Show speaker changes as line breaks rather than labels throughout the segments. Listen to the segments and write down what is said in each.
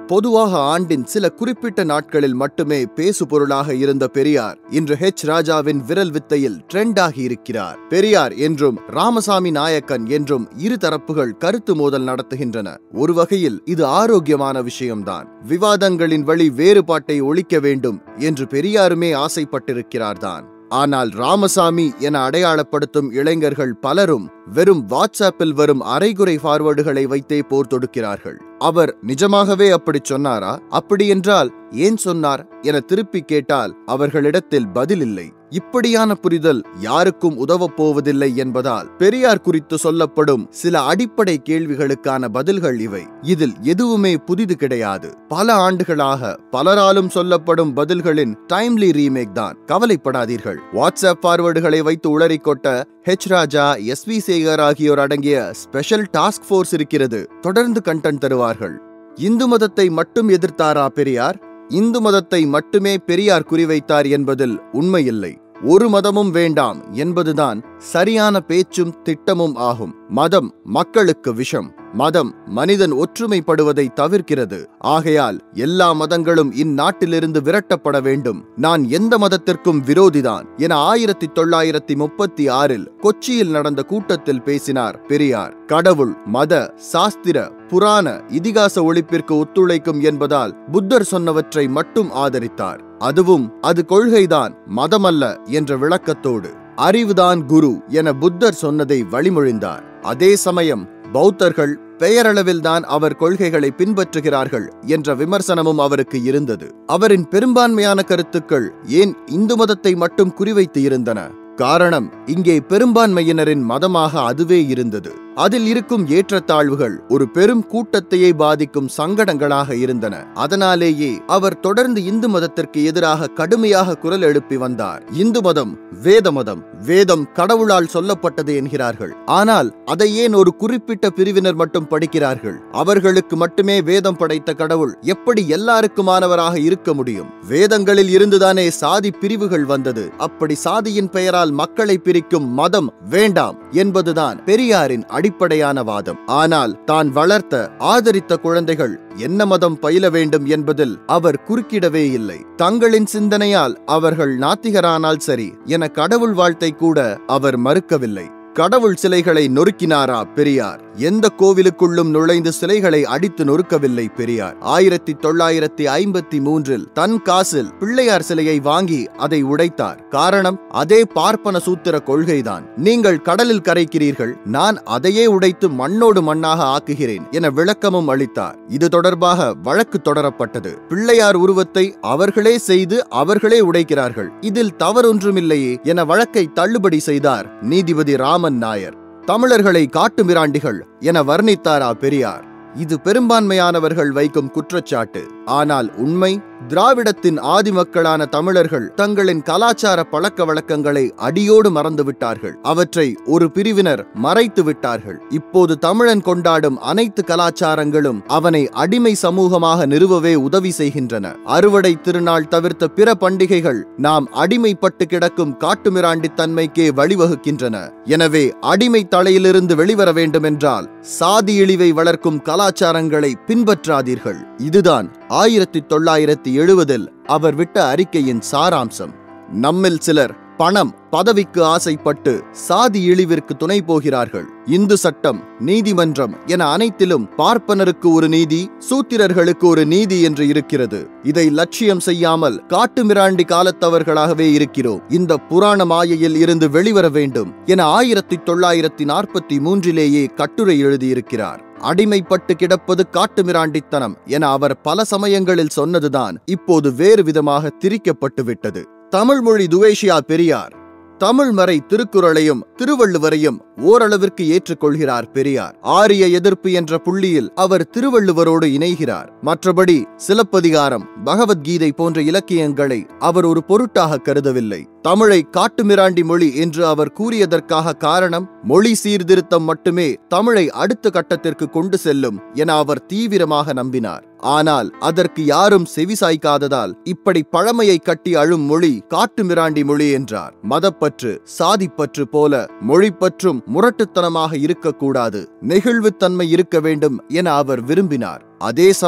பொதுவாக ஆண்டின் சில குறிப்பிட்ட நாட்களில் மட்டுமே பேசு பொருளாக இருந்த பெரியார் இன்று ஹெச் ராஜாவின் விரல் வித்தையில் ட்ரெண்ட் ஆகி இருக்கிறார் பெரியார் என்றும் ராமசாமி நாயக்கன் என்றும் இரு தரப்புகள் கருத்து மோதல் நடத்துகின்றன ஒரு வகையில் இது ஆரோக்கியமான விஷயம்தான் விவாதங்களின் வழி வேறுபாட்டை ஒழிக்க வேண்டும் என்று பெரியாருமே ஆசைப்பட்டிருக்கிறார்தான் ஆனால் ராமசாமி என அடையாளப்படுத்தும் இளைஞர்கள் பலரும் வெறும் வாட்ஸ்ஆப்பில் வரும் அரைகுறை ஃபார்வர்டுகளை வைத்தே போர் தொடுக்கிறார்கள் அவர் நிஜமாகவே அப்படி சொன்னாரா அப்படியென்றால் ஏன் சொன்னார் என திருப்பி கேட்டால் அவர்களிடத்தில் பதில் இல்லை இப்படியான புரிதல் யாருக்கும் உதவப் போவதில்லை என்பதால் பெரியார் குறித்து சொல்லப்படும் சில அடிப்படை கேள்விகளுக்கான பதில்கள் இவை இதில் எதுவுமே புதிது கிடையாது பல ஆண்டுகளாக பலராலும் சொல்லப்படும் பதில்களின் டைம்லி ரீமேக் தான் கவலைப்படாதீர்கள் வாட்ஸ்அப் ஃபார்வர்டுகளை வைத்து உளறிக்கொட்ட H Raja S V Sekar ஆகியோர் அடங்கிய ஸ்பெஷல் டாஸ்க் ஃபோர்ஸ் இருக்கிறது தொடர்ந்து கண்டென்ட் தருவார்கள் இந்து மதத்தை மட்டும் எதிர்த்தாரா பெரியார் இந்து மதத்தை மட்டுமே பெரியார் குறிவைத்தார் என்பதில் உண்மையில்லை ஒரு மதமும் வேண்டாம் என்பதுதான் சரியான பேச்சும் திட்டமும் ஆகும் மதம் மக்களுக்கு விஷம் மதம் மனிதன் ஒற்றுமைப்படுவதை தவிர்க்கிறது ஆகையால் எல்லா மதங்களும் இந்நாட்டிலிருந்து விரட்டப்பட வேண்டும் நான் எந்த மதத்திற்கும் விரோதிதான் என ஆயிரத்தி தொள்ளாயிரத்தி முப்பத்தி ஆறில் கொச்சியில் நடந்த கூட்டத்தில் பேசினார் பெரியார் கடவுள் மத சாஸ்திர புராண இதிகாச ஒழிப்பிற்கு ஒத்துழைக்கும் என்பதால் புத்தர் சொன்னவற்றை மட்டும் ஆதரித்தார் அதுவும் அது கொள்கைதான் மதமல்ல என்ற விளக்கத்தோடு அறிவுதான் குரு என புத்தர் சொன்னதை வழிமொழிந்தார் அதே சமயம் பௌத்தர்கள் பெயரளவில்தான் அவர் கொள்கைகளை பின்பற்றுகிறார்கள் என்ற விமர்சனமும் அவருக்கு இருந்தது அவரின் பெரும்பான்மையான கருத்துக்கள் ஏன் இந்து மதத்தை மட்டும் குறிவைத்து இருந்தன காரணம் இங்கே பெரும்பான்மையினரின் மதமாக அதுவே இருந்தது அதில் இருக்கும் ஏற்றத்தாழ்வுகள் ஒரு பெரும் கூட்டத்தையே பாதிக்கும் சங்கடங்களாக இருந்தன அதனாலேயே அவர் தொடர்ந்து இந்து மதத்திற்கு எதிராக கடுமையாக குரல் எழுப்பி வந்தார் இந்து மதம் வேத மதம் வேதம் கடவுளால் சொல்லப்பட்டது என்கிறார்கள் ஆனால் அதை ஏன் ஒரு குறிப்பிட்ட பிரிவினர் மட்டும் படிக்கிறார்கள் அவர்களுக்கு மட்டுமே வேதம் படைத்த கடவுள் எப்படி எல்லாருக்குமானவராக இருக்க முடியும் வேதங்களில் இருந்துதானே சாதி பிரிவுகள் வந்தது அப்படி சாதியின் பெயரால் மக்களை பிரிக்கும் மதம் வேண்டாம் என்பதுதான் பெரியாரின் அடிப்படையான வாதம் ஆனால் தான் வளர்த்த ஆதரித்த குழந்தைகள் என்ன மதம் பயில வேண்டும் என்பதில் அவர் குறுக்கிடவே இல்லை தங்களின் சிந்தனையால் அவர்கள் நாத்திகரானால் சரி என கடவுள் வாழ்த்தை கூட அவர் மறுக்கவில்லை கடவுள் சிலைகளை நொறுக்கினாரா பெரியார் எந்த கோவிலுக்குள்ளும் நுழைந்து சிலைகளை அடித்து நொறுக்கவில்லை பெரியார் ஆயிரத்தி தொள்ளாயிரத்தி ஐம்பத்தி மூன்றில் தன் காசில் பிள்ளையார் சிலையை வாங்கி அதை உடைத்தார் காரணம் அதே பார்ப்பன சூத்திர கொள்கைதான் நீங்கள் கடலில் கரைக்கிறீர்கள் நான் அதையே உடைத்து மண்ணோடு மண்ணாக ஆக்குகிறேன் என விளக்கமும் அளித்தார் இது தொடர்பாக வழக்கு தொடரப்பட்டது பிள்ளையார் உருவத்தை அவர்களே செய்து அவர்களே உடைக்கிறார்கள் இதில் தவறொன்றுமில்லையே என வழக்கை தள்ளுபடி செய்தார் நீதிபதி ராமன் நாயர் தமிழர்களை காட்டுமிராண்டிகள் என வர்ணித்தாரா பெரியார் இது பெரும்பான்மையானவர்கள் வைக்கும் குற்றச்சாட்டு ஆனால் உண்மை திராவிடத்தின் ஆதி மக்களான தமிழர்கள் தங்களின் கலாச்சார பழக்க வழக்கங்களை அடியோடு மறந்து விட்டார்கள் அவற்றை ஒரு பிரிவினர் மறைத்து விட்டார்கள் இப்போது தமிழன் கொண்டாடும் அனைத்து கலாச்சாரங்களும் அவனை அடிமை சமூகமாக நிறுவவே உதவி செய்கின்றன அறுவடை திருநாள் தவிர்த்த பிற பண்டிகைகள் நாம் அடிமைப்பட்டு கிடக்கும் காட்டுமிராண்டித்தன்மைக்கே வழிவகுக்கின்றன எனவே அடிமை தலையிலிருந்து வெளிவர வேண்டுமென்றால் சாதி இழிவை வளர்க்கும் கலாச்சாரங்களை பின்பற்றாதீர்கள் இதுதான் ஆயிரத்தி தொள்ளாயிரத்தி எழுபதில் அவர் விட்ட அறிக்கையின் சாராம்சம் நம்மில் சிலர் பணம் பதவிக்கு ஆசைப்பட்டு சாதி இழிவிற்கு துணை போகிறார்கள் இந்து சட்டம் நீதிமன்றம் என அனைத்திலும் பார்ப்பனருக்கு ஒரு நீதி சூத்திரர்களுக்கு ஒரு நீதி என்று இருக்கிறது இதை லட்சியம் செய்யாமல் காட்டுமிராண்டி காலத்தவர்களாகவே இருக்கிறோம் இந்த புராண மாயையில் இருந்து வெளிவர வேண்டும் என ஆயிரத்தி தொள்ளாயிரத்தி நாற்பத்தி மூன்றிலேயே கட்டுரை எழுதியிருக்கிறார் அடிமைப்பட்டு கிடப்பது காட்டுமிராண்டித்தனம் என அவர் பல சமயங்களில் சொன்னதுதான் இப்போது வேறு விதமாக திரிக்கப்பட்டு விட்டது தமிழ் மொழி துவேஷியா பெரியார் தமிழ் மறை திருக்குறளையும் திருவள்ளுவரையும் ஓரளவிற்கு ஏற்றுக்கொள்கிறார் பெரியார் ஆரிய எதிர்ப்பு என்ற புள்ளியில் அவர் திருவள்ளுவரோடு இணைகிறார் மற்றபடி சிலப்பதிகாரம் பகவத்கீதை போன்ற இலக்கியங்களை அவர் ஒரு பொருட்டாக கருதவில்லை தமிழை காட்டுமிராண்டி மொழி என்று அவர் கூறியதற்காக காரணம் மொழி சீர்திருத்தம் மட்டுமே தமிழை அடுத்த கட்டத்திற்கு கொண்டு செல்லும் என அவர் தீவிரமாக நம்பினார் ஆனால் அதற்கு யாரும் செவிசாய்க்காததால் இப்படி பழமையை கட்டி அழும் மொழி காட்டுமிராண்டி மொழி என்றார் மதப்பற்று சாதிப்பற்று போல மொழிப்பற்றும் முரட்டுத்தனமாக இருக்கக்கூடாது நெகிழ்வுத்தன்மை இருக்க வேண்டும் என அவர் விரும்பினார் அதே சமயம்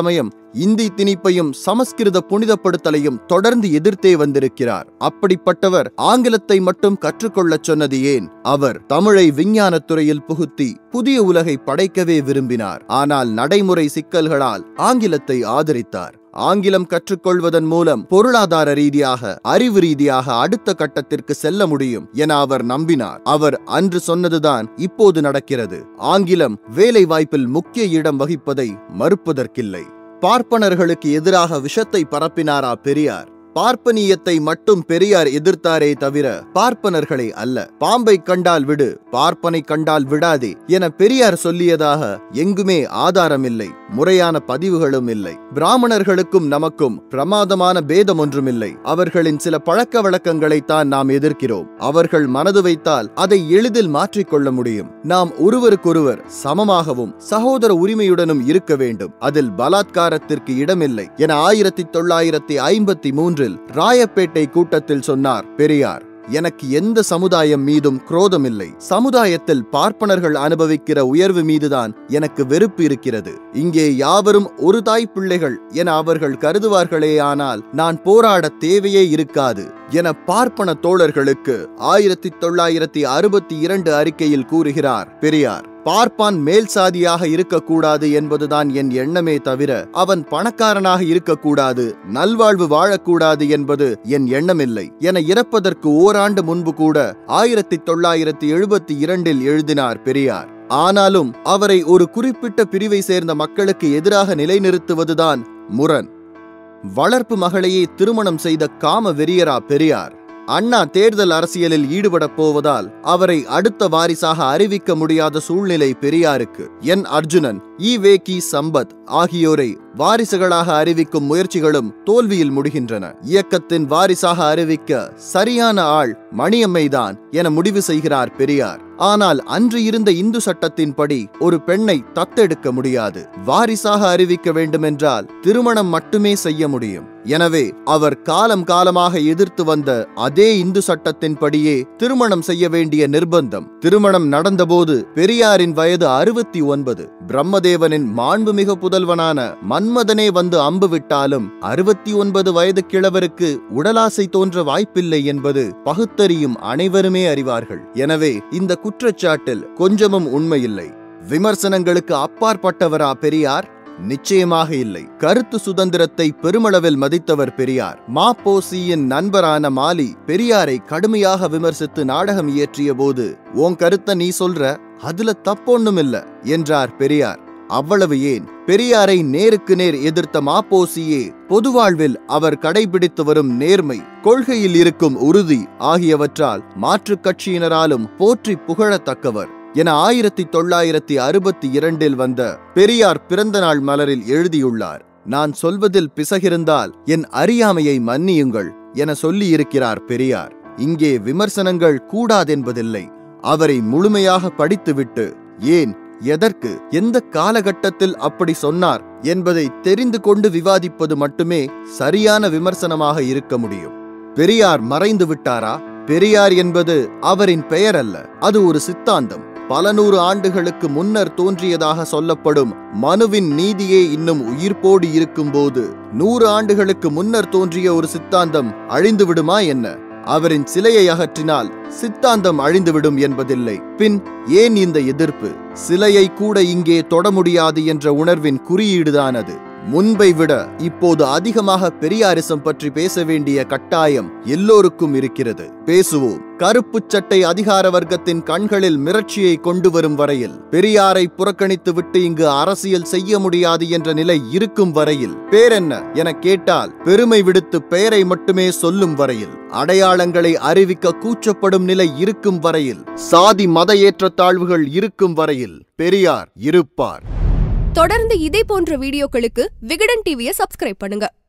இந்தி திணிப்பையும் சமஸ்கிருத புனிதப்படுத்தலையும் தொடர்ந்து எதிர்த்தே வந்திருக்கிறார் அப்படிப்பட்டவர் ஆங்கிலத்தை மட்டும் கற்றுக்கொள்ளச் சொன்னது ஏன் அவர் தமிழை விஞ்ஞானத் துறையில் புகுத்தி புதிய உலகை படைக்கவே விரும்பினார் ஆனால் நடைமுறை சிக்கல்களால் ஆங்கிலத்தை ஆதரித்தார் ஆங்கிலம் கற்றுக்கொள்வதன் மூலம் பொருளாதார ரீதியாக அறிவு ரீதியாக அடுத்த கட்டத்திற்கு செல்ல முடியும் என அவர் நம்பினார் அவர் அன்று சொன்னதுதான் இப்போது நடக்கிறது ஆங்கிலம் வேலை வாய்ப்பில் முக்கிய இடம் வகிப்பதை மறுப்பதற்கில்லை பார்ப்பனர்களுக்கு எதிராக விஷத்தை பரப்பினாரா பெரியார் பார்ப்பனியத்தை மட்டும் பெரியார் எதிர்த்தாரே தவிர பார்ப்பனர்களை அல்ல பாம்பை கண்டால் விடு பார்ப்பனை கண்டால் விடாதே என பெரியார் சொல்லியதாக எங்குமே ஆதாரம் இல்லை முறையான பதிவுகளும் இல்லை பிராமணர்களுக்கும் நமக்கும் பிரமாதமான பேதம் ஒன்றுமில்லை அவர்களின் சில பழக்க வழக்கங்களைத்தான் நாம் எதிர்க்கிறோம் அவர்கள் மனது வைத்தால் அதை எளிதில் மாற்றிக்கொள்ள முடியும் நாம் ஒருவருக்கொருவர் சமமாகவும் சகோதர உரிமையுடனும் இருக்க வேண்டும் அதில் பலாத்காரத்திற்கு இடமில்லை என ஆயிரத்தி தொள்ளாயிரத்தி ஐம்பத்தி மூன்றில் ராயப்பேட்டை கூட்டத்தில் சொன்னார் பெரியார் எனக்கு எந்த சமுதாயம் மீதும் குரோதமில்லை சமுதாயத்தில் பார்ப்பனர்கள் அனுபவிக்கிற உயர்வு மீதுதான் எனக்கு வெறுப்பு இருக்கிறது இங்கே யாவரும் ஒரு தாய் பிள்ளைகள் என அவர்கள் கருதுவார்களேயானால் நான் போராட தேவையே இருக்காது என பார்ப்பன தோழர்களுக்கு ஆயிரத்தி தொள்ளாயிரத்தி அறுபத்தி இரண்டு அறிக்கையில் கூறுகிறார் பெரியார் பார்ப்பான் மேல் சாதியாக இருக்கக்கூடாது என்பதுதான் என் எண்ணமே தவிர அவன் பணக்காரனாக இருக்கக்கூடாது நல்வாழ்வு வாழக்கூடாது என்பது என் எண்ணமில்லை என இறப்பதற்கு ஓராண்டு முன்பு கூட ஆயிரத்தி தொள்ளாயிரத்தி எழுபத்தி இரண்டில் எழுதினார் பெரியார் ஆனாலும் அவரை ஒரு குறிப்பிட்ட பிரிவை சேர்ந்த மக்களுக்கு எதிராக நிலைநிறுத்துவதுதான் முரண் வளர்ப்பு மகளையே திருமணம் செய்த காம வெறியரா பெரியார் அண்ணா தேர்தல் அரசியலில் ஈடுபடப் போவதால் அவரை அடுத்த வாரிசாக அறிவிக்க முடியாத சூழ்நிலை பெரியாருக்கு என் அர்ஜுனன் இ வே கி சம்பத் ஆகியோரை வாரிசுகளாக அறிவிக்கும் முயற்சிகளும் தோல்வியில் முடிகின்றன இயக்கத்தின் வாரிசாக அறிவிக்க சரியான ஆள் மணியம்மைதான் என முடிவு செய்கிறார் பெரியார் ஆனால் அன்று இருந்த இந்து சட்டத்தின்படி ஒரு பெண்ணை தத்தெடுக்க முடியாது வாரிசாக அறிவிக்க வேண்டுமென்றால் திருமணம் மட்டுமே செய்ய முடியும் எனவே அவர் காலம் காலமாக எதிர்த்து வந்த அதே இந்து சட்டத்தின்படியே திருமணம் செய்ய வேண்டிய நிர்பந்தம் திருமணம் நடந்தபோது பெரியாரின் வயது அறுபத்தி ஒன்பது பிரம்மதேவனின் மாண்புமிகு புதல்வனான மன்மதனே வந்து அம்பு விட்டாலும் அறுபத்தி ஒன்பது வயது கிழவருக்கு உடலாசை தோன்ற வாய்ப்பில்லை என்பது பகுத்தறியும் அனைவருமே அறிவார்கள் எனவே இந்த குற்றச்சாட்டில் கொஞ்சமும் உண்மையில்லை விமர்சனங்களுக்கு அப்பாற்பட்டவரா பெரியார் நிச்சயமாக இல்லை கருத்து சுதந்திரத்தை பெருமளவில் மதித்தவர் பெரியார் மாப்போசியின் நண்பரான மாலி பெரியாரை கடுமையாக விமர்சித்து நாடகம் இயற்றிய போது உன் கருத்த நீ சொல்ற அதுல தப்பொன்னும் இல்ல என்றார் பெரியார் அவ்வளவு ஏன் பெரியாரை நேருக்கு நேர் எதிர்த்த மாப்போசியே பொதுவாழ்வில் அவர் கடைபிடித்து வரும் நேர்மை கொள்கையில் இருக்கும் உறுதி ஆகியவற்றால் மாற்றுக் கட்சியினராலும் போற்றி புகழத்தக்கவர் என ஆயிரத்தி தொள்ளாயிரத்தி அறுபத்தி இரண்டில் வந்த பெரியார் பிறந்தநாள் மலரில் எழுதியுள்ளார் நான் சொல்வதில் பிசகிருந்தால் என் அறியாமையை மன்னியுங்கள் என சொல்லியிருக்கிறார் பெரியார் இங்கே விமர்சனங்கள் கூடாதென்பதில்லை அவரை முழுமையாக படித்துவிட்டு ஏன் எதற்கு எந்த காலகட்டத்தில் அப்படி சொன்னார் என்பதை தெரிந்து கொண்டு விவாதிப்பது மட்டுமே சரியான விமர்சனமாக இருக்க முடியும் பெரியார் மறைந்து விட்டாரா பெரியார் என்பது அவரின் பெயர் அல்ல அது ஒரு சித்தாந்தம் பல நூறு ஆண்டுகளுக்கு முன்னர் தோன்றியதாக சொல்லப்படும் மனுவின் நீதியே இன்னும் உயிர்ப்போடு இருக்கும்போது நூறு ஆண்டுகளுக்கு முன்னர் தோன்றிய ஒரு சித்தாந்தம் அழிந்து விடுமா என்ன அவரின் சிலையை அகற்றினால் சித்தாந்தம் அழிந்துவிடும் என்பதில்லை பின் ஏன் இந்த எதிர்ப்பு சிலையை கூட இங்கே தொட முடியாது என்ற உணர்வின் குறியீடுதான் அது முன்பை விட இப்போது அதிகமாக பெரியாரிசம் பற்றி பேச வேண்டிய கட்டாயம் எல்லோருக்கும் இருக்கிறது பேசுவோம் கருப்பு சட்டை அதிகார வர்க்கத்தின் கண்களில் மிரட்சியை கொண்டு வரும் வரையில் பெரியாரை புறக்கணித்து விட்டு இங்கு அரசியல் செய்ய முடியாது என்ற நிலை இருக்கும் வரையில் பேரென்ன என கேட்டால் பெருமை விடுத்து பெயரை மட்டுமே சொல்லும் வரையில் அடையாளங்களை அறிவிக்க கூச்சப்படும் நிலை இருக்கும் வரையில் சாதி மத ஏற்றத்தாழ்வுகள் இருக்கும் வரையில் பெரியார் இருப்பார்
தொடர்ந்து இதே போன்ற வீடியோக்களுக்கு விகடன் டிவியை சப்ஸ்கிரைப் பண்ணுங்க